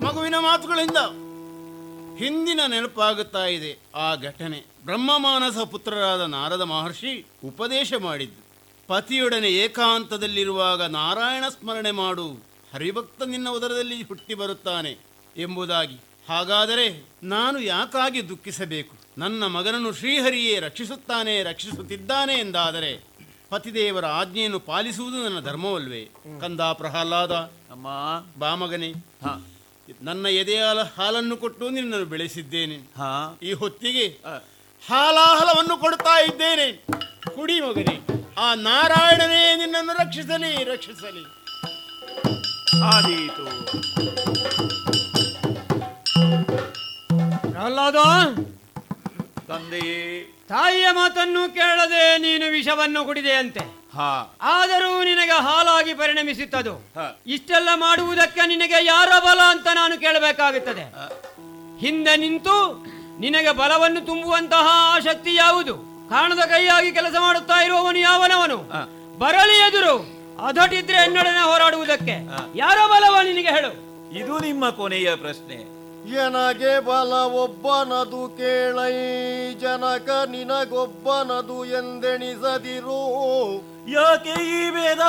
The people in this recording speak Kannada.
ಮಗುವಿನ ಮಾತುಗಳಿಂದ ಹಿಂದಿನ ನೆನಪಾಗುತ್ತಾ ಇದೆ ಆ ಘಟನೆ ಬ್ರಹ್ಮಮಾನಸ ಪುತ್ರರಾದ ನಾರದ ಮಹರ್ಷಿ ಉಪದೇಶ ಮಾಡಿದ್ದು ಪತಿಯೊಡನೆ ಏಕಾಂತದಲ್ಲಿರುವಾಗ ನಾರಾಯಣ ಸ್ಮರಣೆ ಮಾಡು ಹರಿಭಕ್ತ ನಿನ್ನ ಉದರದಲ್ಲಿ ಹುಟ್ಟಿ ಬರುತ್ತಾನೆ ಎಂಬುದಾಗಿ ಹಾಗಾದರೆ ನಾನು ಯಾಕಾಗಿ ದುಃಖಿಸಬೇಕು ನನ್ನ ಮಗನನ್ನು ಶ್ರೀಹರಿಯೇ ರಕ್ಷಿಸುತ್ತಾನೆ ರಕ್ಷಿಸುತ್ತಿದ್ದಾನೆ ಎಂದಾದರೆ ಪತಿದೇವರ ಆಜ್ಞೆಯನ್ನು ಪಾಲಿಸುವುದು ನನ್ನ ಧರ್ಮವಲ್ವೇ ಕಂದ ಪ್ರಹ್ಲಾದ ಅಮ್ಮ ಬಾ ಮಗನೇ ಹಾ ನನ್ನ ಎದೆಯ ಹಾಲನ್ನು ಕೊಟ್ಟು ನಿನ್ನನ್ನು ಬೆಳೆಸಿದ್ದೇನೆ ಹಾ ಈ ಹೊತ್ತಿಗೆ ಆ, ಹಾಲಾಹಲವನ್ನು ಕೊಡ್ತಾ ಇದ್ದೇನೆ ಕುಡಿ ಮಗನೇ ಆ ನಾರಾಯಣನೇ ನಿನ್ನನ್ನು ರಕ್ಷಿಸಲಿ ರಕ್ಷಿಸಲಿ ಆದೀತು ಪ್ರಹ್ಲಾದ ತಂದೆಯೇ ತಾಯಿಯ ಮಾತನ್ನು ಕೇಳದೆ ನೀನು ವಿಷವನ್ನು ಕುಡಿದೆಯಂತೆ ಹಾ ಆದರೂ ನಿನಗೆ ಹಾಲಾಗಿ ಪರಿಣಮಿಸುತ್ತದು ಹ. ಇಷ್ಟೆಲ್ಲ ಮಾಡುವುದಕ್ಕೆ ನಿನಗೆ ಯಾರ ಬಲ ಅಂತ ನಾನು ಕೇಳಬೇಕಾಗುತ್ತದೆ ಆ, ಹಿಂದೆ ನಿಂತು ನಿನಗೆ ಬಲವನ್ನು ತುಂಬುವಂತಹ ಆ ಶಕ್ತಿ ಯಾವುದು ಕಾಣದ ಕೈಯಾಗಿ ಕೆಲಸ ಮಾಡುತ್ತಾ ಇರುವವನು ಯಾವನವನು ಹ. ಬರಲಿ ಎದುರು ಅದಟಿದ್ರೆ ಎನ್ನಡನೆ ಹೋರಾಡುವುದಕ್ಕೆ ಯಾರ ಬಲವ ನಿನಗೆ ಹೇಳು ಇದು ನಿಮ್ಮ ಕೊನೆಯ ಪ್ರಶ್ನೆ ಎನಗೆ ಬಲ ಒಬ್ಬನದು ಕೇಳೈ ಜನಕ ನಿನಗೊಬ್ಬನದು ಎಂದೆಣಿಸದಿರು ಯಾಕೆ ಈ ವೇದ